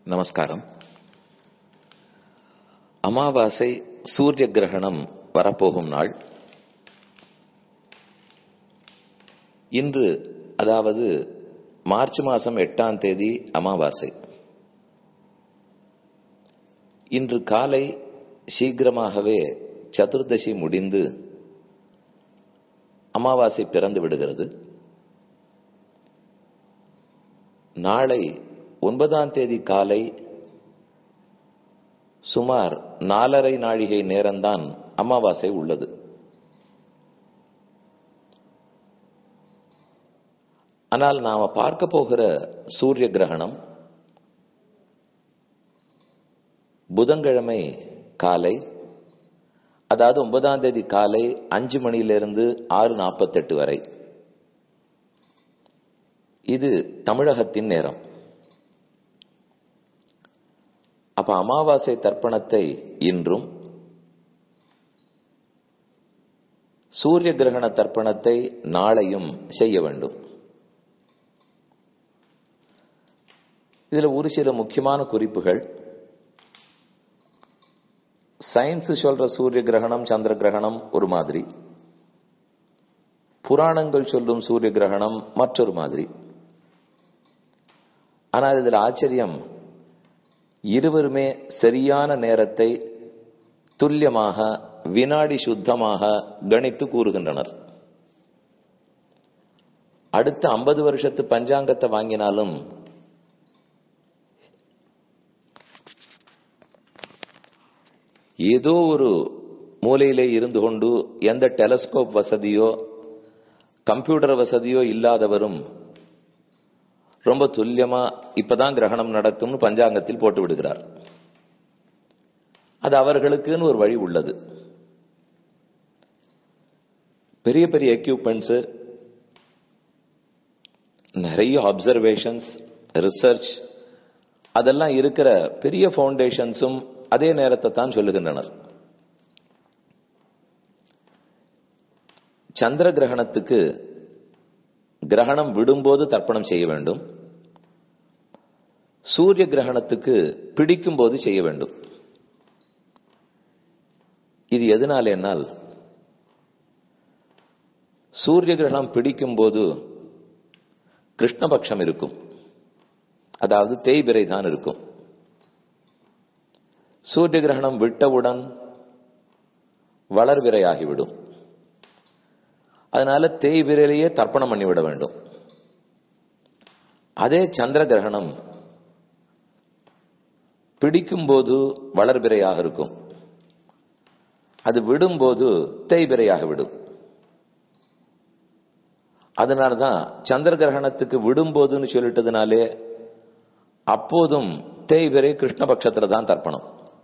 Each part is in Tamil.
நமஸ்காரம் அமாவாசை சூரிய கிரகணம் வரப்போகும் நாள் இன்று அதாவது மார்ச் மாதம் எட்டாம் தேதி அமாவாசை இன்று காலை சீக்கிரமாகவே சதுர்தசி முடிந்து அமாவாசை பிறந்து விடுகிறது நாளை ஒன்பதாம் தேதி காலை சுமார் நாலரை நாழிகை நேரம்தான் அமாவாசை உள்ளது ஆனால் நாம பார்க்க போகிற சூரிய கிரகணம் புதன்கிழமை காலை அதாவது ஒன்பதாம் தேதி காலை அஞ்சு மணியிலிருந்து ஆறு நாற்பத்தெட்டு வரை இது தமிழகத்தின் நேரம் அப்ப அமாவாசை தர்ப்பணத்தை இன்றும் சூரிய கிரகண தர்ப்பணத்தை நாளையும் செய்ய வேண்டும் இதுல ஒரு சில முக்கியமான குறிப்புகள் சயின்ஸ் சொல்ற சூரிய கிரகணம் சந்திர கிரகணம் ஒரு மாதிரி புராணங்கள் சொல்லும் சூரிய கிரகணம் மற்றொரு மாதிரி ஆனால் இதில் ஆச்சரியம் இருவருமே சரியான நேரத்தை துல்லியமாக வினாடி சுத்தமாக கணித்து கூறுகின்றனர் அடுத்த ஐம்பது வருஷத்து பஞ்சாங்கத்தை வாங்கினாலும் ஏதோ ஒரு மூலையிலே இருந்து கொண்டு எந்த டெலஸ்கோப் வசதியோ கம்ப்யூட்டர் வசதியோ இல்லாதவரும் ரொம்ப துல்லியமா இப்பதான் கிரகணம் நடக்கும்னு பஞ்சாங்கத்தில் போட்டு விடுகிறார் அது அவர்களுக்குன்னு ஒரு வழி உள்ளது பெரிய பெரிய எக்யூப்மெண்ட்ஸ் நிறைய அப்சர்வேஷன்ஸ் ரிசர்ச் அதெல்லாம் இருக்கிற பெரிய ஃபவுண்டேஷன்ஸும் அதே நேரத்தை தான் சொல்லுகின்றனர் சந்திர கிரகணத்துக்கு கிரகணம் விடும்போது தர்ப்பணம் செய்ய வேண்டும் சூரிய கிரகணத்துக்கு பிடிக்கும் போது செய்ய வேண்டும் இது எதனால என்னால் சூரிய கிரகணம் பிடிக்கும் போது கிருஷ்ணபக்ஷம் இருக்கும் அதாவது தேய்பிரை தான் இருக்கும் சூரிய கிரகணம் விட்டவுடன் வளர்விரையாகிவிடும் அதனால தேய்விரையிலேயே தர்ப்பணம் பண்ணிவிட வேண்டும் அதே சந்திர கிரகணம் பிடிக்கும் போது வளர்பிறையாக இருக்கும் அது விடும்போது தேய்பிரையாக விடும் அதனாலதான் சந்திர கிரகணத்துக்கு விடும்போதுன்னு சொல்லிட்டதுனாலே அப்போதும் தேய்பிரை கிருஷ்ணபக்ஷத்துல தான் தர்ப்பணம்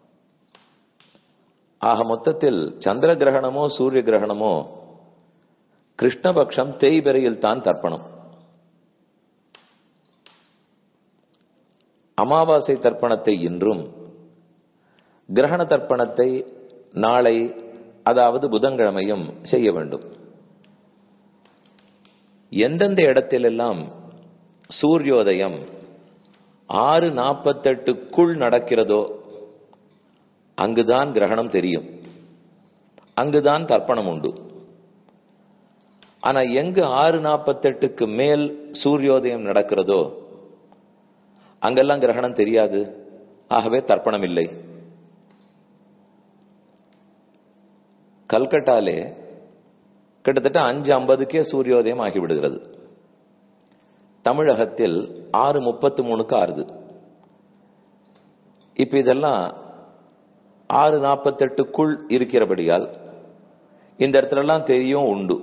ஆக மொத்தத்தில் சந்திர கிரகணமோ சூரிய கிரகணமோ கிருஷ்ணபக்ஷம் தேய்பிரையில் தான் தர்ப்பணம் அமாவாசை தர்ப்பணத்தை இன்றும் கிரகண தர்ப்பணத்தை நாளை அதாவது புதன்கிழமையும் செய்ய வேண்டும் எந்தெந்த இடத்திலெல்லாம் சூரியோதயம் ஆறு நாற்பத்தெட்டுக்குள் நடக்கிறதோ அங்குதான் கிரகணம் தெரியும் அங்குதான் தர்ப்பணம் உண்டு ஆனா எங்கு ஆறு நாற்பத்தெட்டுக்கு மேல் சூரியோதயம் நடக்கிறதோ அங்கெல்லாம் கிரகணம் தெரியாது ஆகவே தர்ப்பணம் இல்லை கல்கட்டாலே கிட்டத்தட்ட அஞ்சு ஐம்பதுக்கே சூரியோதயம் ஆகிவிடுகிறது தமிழகத்தில் ஆறு முப்பத்து மூணுக்கு ஆறுது இப்ப இதெல்லாம் ஆறு நாற்பத்தெட்டுக்குள் இருக்கிறபடியால் இந்த இடத்துல எல்லாம் தெரியும் உண்டு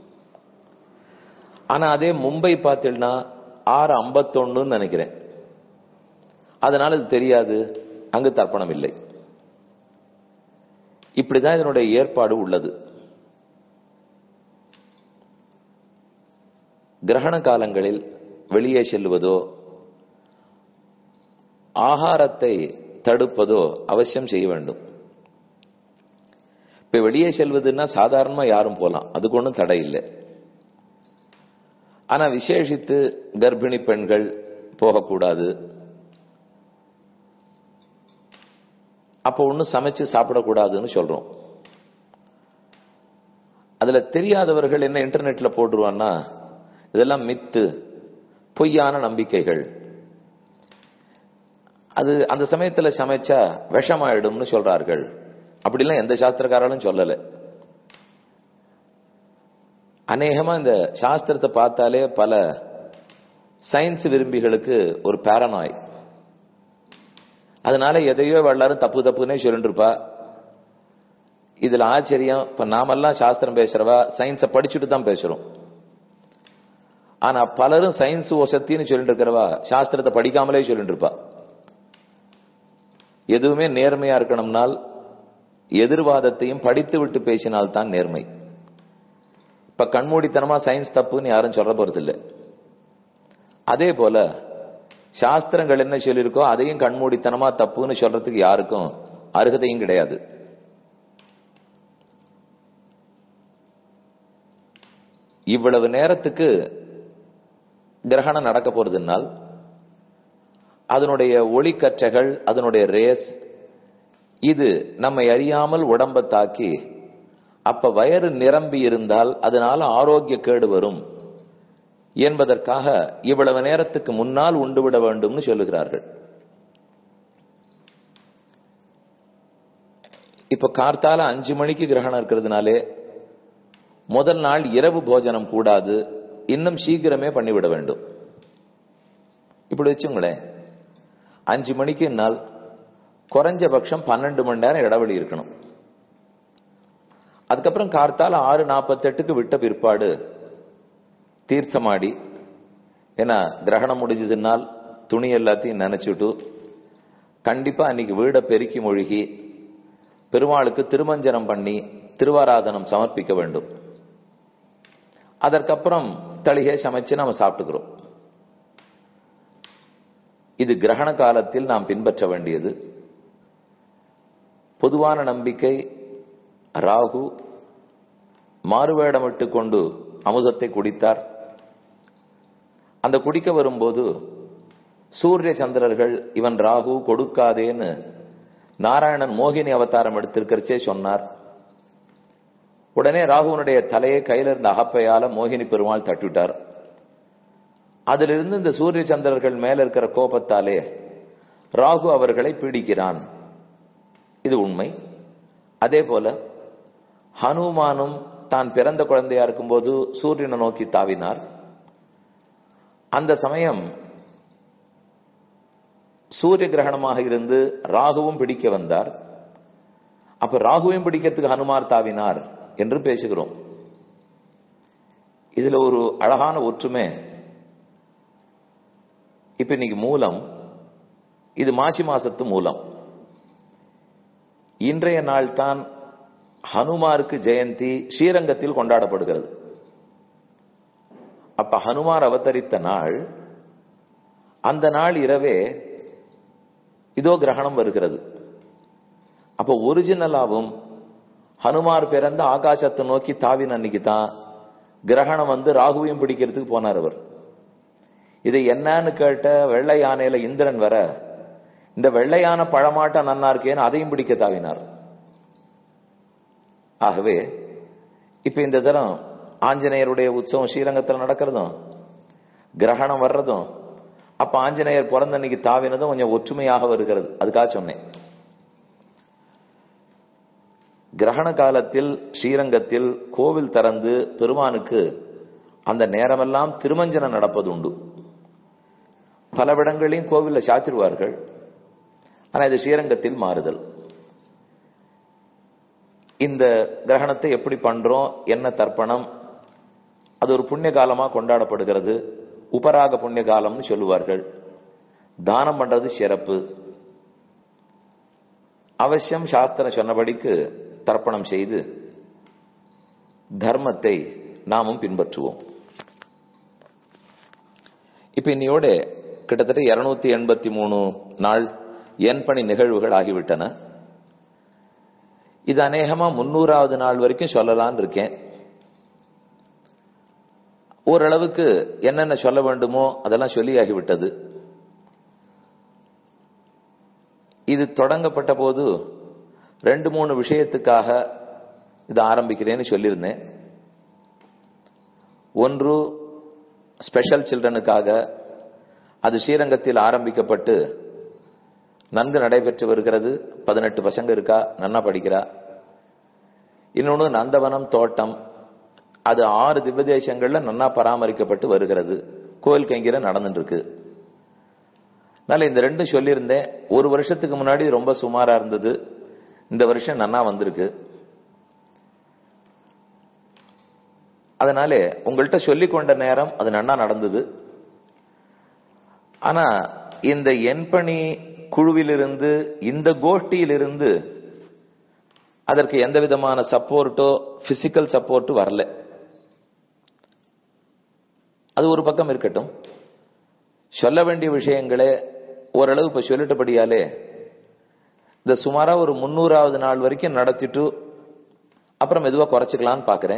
ஆனா அதே மும்பை பார்த்தீங்கன்னா ஆறு ஐம்பத்தொன்னு நினைக்கிறேன் அதனால இது தெரியாது அங்கு தர்ப்பணம் இல்லை இப்படிதான் இதனுடைய ஏற்பாடு உள்ளது கிரகண காலங்களில் வெளியே செல்வதோ ஆகாரத்தை தடுப்பதோ அவசியம் செய்ய வேண்டும் இப்ப வெளியே செல்வதுன்னா சாதாரணமா யாரும் போலாம் அதுக்கு ஒன்றும் தடை இல்லை ஆனா விசேஷித்து கர்ப்பிணி பெண்கள் போகக்கூடாது அப்போ ஒன்றும் சமைச்சு சாப்பிடக்கூடாதுன்னு சொல்றோம் அதுல தெரியாதவர்கள் என்ன இன்டர்நெட்ல போட்டுருவான்னா இதெல்லாம் மித்து பொய்யான நம்பிக்கைகள் அது அந்த சமயத்துல சமைச்சா விஷமாயிடும்னு சொல்றார்கள் அப்படிலாம் எந்த சாஸ்திரக்காரர்களும் சொல்லல அநேகமா இந்த சாஸ்திரத்தை பார்த்தாலே பல சயின்ஸ் விரும்பிகளுக்கு ஒரு பேரனாய் அதனால எதையோ எல்லாரும் தப்பு தப்புன்னே சொல்லிட்டு இருப்பா இதுல ஆச்சரியம் இப்ப நாமெல்லாம் சாஸ்திரம் பேசுறவா சயின்ஸை படிச்சுட்டு தான் பேசுறோம் ஆனா பலரும் சயின்ஸ் ஒசத்தின்னு சொல்லிட்டு இருக்கிறவா சாஸ்திரத்தை படிக்காமலே சொல்லிட்டு இருப்பா எதுவுமே நேர்மையா இருக்கணும்னால் எதிர்வாதத்தையும் படித்து விட்டு பேசினால் தான் நேர்மை இப்ப கண்மூடித்தனமா சயின்ஸ் தப்புன்னு யாரும் சொல்ல போறது இல்லை அதே போல சாஸ்திரங்கள் என்ன சொல்லியிருக்கோ அதையும் கண்மூடித்தனமா தப்புன்னு சொல்றதுக்கு யாருக்கும் அருகதையும் கிடையாது இவ்வளவு நேரத்துக்கு கிரகணம் நடக்க போறதுனால் அதனுடைய ஒளிக்கற்றைகள் அதனுடைய ரேஸ் இது நம்மை அறியாமல் உடம்ப தாக்கி அப்ப வயறு நிரம்பி இருந்தால் அதனால ஆரோக்கிய கேடு வரும் என்பதற்காக இவ்வளவு நேரத்துக்கு முன்னால் உண்டுவிட வேண்டும்னு சொல்லுகிறார்கள் இப்ப கார்த்தால அஞ்சு மணிக்கு கிரகணம் இருக்கிறதுனாலே முதல் நாள் இரவு போஜனம் கூடாது இன்னும் சீக்கிரமே பண்ணிவிட வேண்டும் இப்படி வச்சுங்களேன் அஞ்சு மணிக்கு நாள் குறைஞ்சபட்சம் பன்னெண்டு மணி நேரம் இடைவெளி இருக்கணும் அதுக்கப்புறம் கார்த்தால ஆறு நாற்பத்தெட்டுக்கு விட்ட பிற்பாடு தீர்த்தமாடி ஏன்னா கிரகணம் முடிஞ்சதுனால் துணி எல்லாத்தையும் நினைச்சுட்டு கண்டிப்பா அன்னைக்கு வீடை பெருக்கி மொழிகி பெருமாளுக்கு திருமஞ்சனம் பண்ணி திருவாராதனம் சமர்ப்பிக்க வேண்டும் அதற்கப்புறம் தளிகை சமைச்சு நாம சாப்பிட்டுக்கிறோம் இது கிரகண காலத்தில் நாம் பின்பற்ற வேண்டியது பொதுவான நம்பிக்கை ராகு மாறுவேடமிட்டு கொண்டு அமுதத்தை குடித்தார் அந்த குடிக்க வரும்போது சூரிய சந்திரர்கள் இவன் ராகு கொடுக்காதேன்னு நாராயணன் மோகினி அவதாரம் எடுத்திருக்கிறச்சே சொன்னார் உடனே ராகுவனுடைய தலையை கையில இருந்த அகப்பையால மோகினி பெருமாள் தட்டிவிட்டார் அதிலிருந்து இந்த சூரிய சந்திரர்கள் மேல இருக்கிற கோபத்தாலே ராகு அவர்களை பீடிக்கிறான் இது உண்மை அதே போல ஹனுமானும் தான் பிறந்த குழந்தையா இருக்கும்போது சூரியனை நோக்கி தாவினார் அந்த சமயம் சூரிய கிரகணமாக இருந்து ராகுவும் பிடிக்க வந்தார் அப்ப ராகுவையும் பிடிக்கிறதுக்கு ஹனுமார் தாவினார் என்று பேசுகிறோம் இதுல ஒரு அழகான ஒற்றுமை இப்ப இன்னைக்கு மூலம் இது மாசி மாசத்து மூலம் இன்றைய நாள் தான் ஹனுமாருக்கு ஜெயந்தி ஸ்ரீரங்கத்தில் கொண்டாடப்படுகிறது அப்ப ஹனுமார் அவதரித்த நாள் அந்த நாள் இரவே இதோ கிரகணம் வருகிறது அப்போ ஒரிஜினலாவும் ஹனுமார் பிறந்த ஆகாசத்தை நோக்கி தாவின அன்னைக்கு தான் கிரகணம் வந்து ராகுவையும் பிடிக்கிறதுக்கு போனார் அவர் இதை என்னன்னு கேட்ட வெள்ளை யானையில இந்திரன் வர இந்த வெள்ளையான பழமாட்ட நன்னா இருக்கேன்னு அதையும் பிடிக்க தாவினார் ஆகவே இப்ப இந்த தரம் ஆஞ்சநேயருடைய உற்சவம் ஸ்ரீரங்கத்தில் நடக்கிறதும் கிரகணம் வர்றதும் அப்ப ஆஞ்சநேயர் பிறந்த அன்னைக்கு தாவினதும் கொஞ்சம் ஒற்றுமையாக வருகிறது அதுக்காக சொன்னேன் கிரகண காலத்தில் ஸ்ரீரங்கத்தில் கோவில் திறந்து பெருமானுக்கு அந்த நேரமெல்லாம் திருமஞ்சனம் நடப்பது உண்டு பல இடங்களையும் கோவில்ல சாத்திருவார்கள் ஆனா இது ஸ்ரீரங்கத்தில் மாறுதல் இந்த கிரகணத்தை எப்படி பண்றோம் என்ன தர்ப்பணம் அது ஒரு புண்ணிய காலமா கொண்டாடப்படுகிறது உபராக புண்ணிய காலம்னு சொல்லுவார்கள் தானம் பண்றது சிறப்பு அவசியம் சாஸ்திரம் சொன்னபடிக்கு தர்ப்பணம் செய்து தர்மத்தை நாமும் பின்பற்றுவோம் இப்ப இன்னையோட கிட்டத்தட்ட இருநூத்தி எண்பத்தி மூணு நாள் என்பணி நிகழ்வுகள் ஆகிவிட்டன இது அநேகமா முன்னூறாவது நாள் வரைக்கும் சொல்லலான் இருக்கேன் ஓரளவுக்கு என்னென்ன சொல்ல வேண்டுமோ அதெல்லாம் சொல்லியாகிவிட்டது இது தொடங்கப்பட்ட போது ரெண்டு மூணு விஷயத்துக்காக இதை ஆரம்பிக்கிறேன்னு சொல்லியிருந்தேன் ஒன்று ஸ்பெஷல் சில்ட்ரனுக்காக அது ஸ்ரீரங்கத்தில் ஆரம்பிக்கப்பட்டு நன்கு நடைபெற்று வருகிறது பதினெட்டு பசங்க இருக்கா நன்னா படிக்கிறா இன்னொன்று நந்தவனம் தோட்டம் அது ஆறு திவ்யதேசங்கள்ல நன்னா பராமரிக்கப்பட்டு வருகிறது கோயில் கைங்கிற நடந்துட்டு இருக்கு அதனால இந்த ரெண்டும் சொல்லியிருந்தேன் ஒரு வருஷத்துக்கு முன்னாடி ரொம்ப சுமாரா இருந்தது இந்த வருஷம் நன்னா வந்திருக்கு அதனால உங்கள்கிட்ட சொல்லிக் கொண்ட நேரம் அது நன்னா நடந்தது ஆனா இந்த என்பணி குழுவிலிருந்து இந்த கோஷ்டியிலிருந்து அதற்கு எந்த விதமான சப்போர்ட்டோ பிசிக்கல் சப்போர்ட் வரல அது ஒரு பக்கம் இருக்கட்டும் சொல்ல வேண்டிய விஷயங்களே ஓரளவு இப்ப சொல்லிட்டபடியாலே இந்த சுமாரா ஒரு முன்னூறாவது நாள் வரைக்கும் நடத்திட்டு அப்புறம் மெதுவா குறைச்சிக்கலான்னு பாக்குறேன்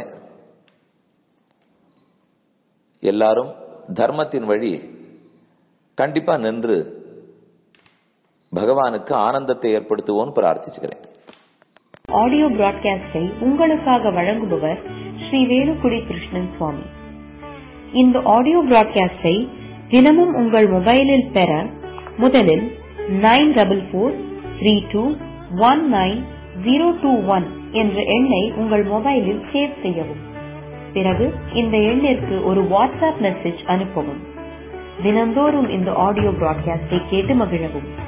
எல்லாரும் தர்மத்தின் வழி கண்டிப்பா நின்று பகவானுக்கு ஆனந்தத்தை ஏற்படுத்துவோன்னு பிரார்த்திச்சுக்கிறேன் ஆடியோ பிராட்காஸ்டை உங்களுக்காக வழங்குபவர் ஸ்ரீ வேலுக்குடி கிருஷ்ணன் சுவாமி இந்த ஆடியோ பிராட்காஸ்டை தினமும் உங்கள் மொபைலில் பெற முதலில் nine double four three two one nine zero two one என்ற எண்ணை உங்கள் மொபைலில் சேவ் செய்யவும் பிறகு இந்த எண்ணிற்கு ஒரு வாட்ஸ்அப் மெசேஜ் அனுப்பவும் தினந்தோறும் இந்த ஆடியோ பிராட்காஸ்டை கேட்டு மகிழவும்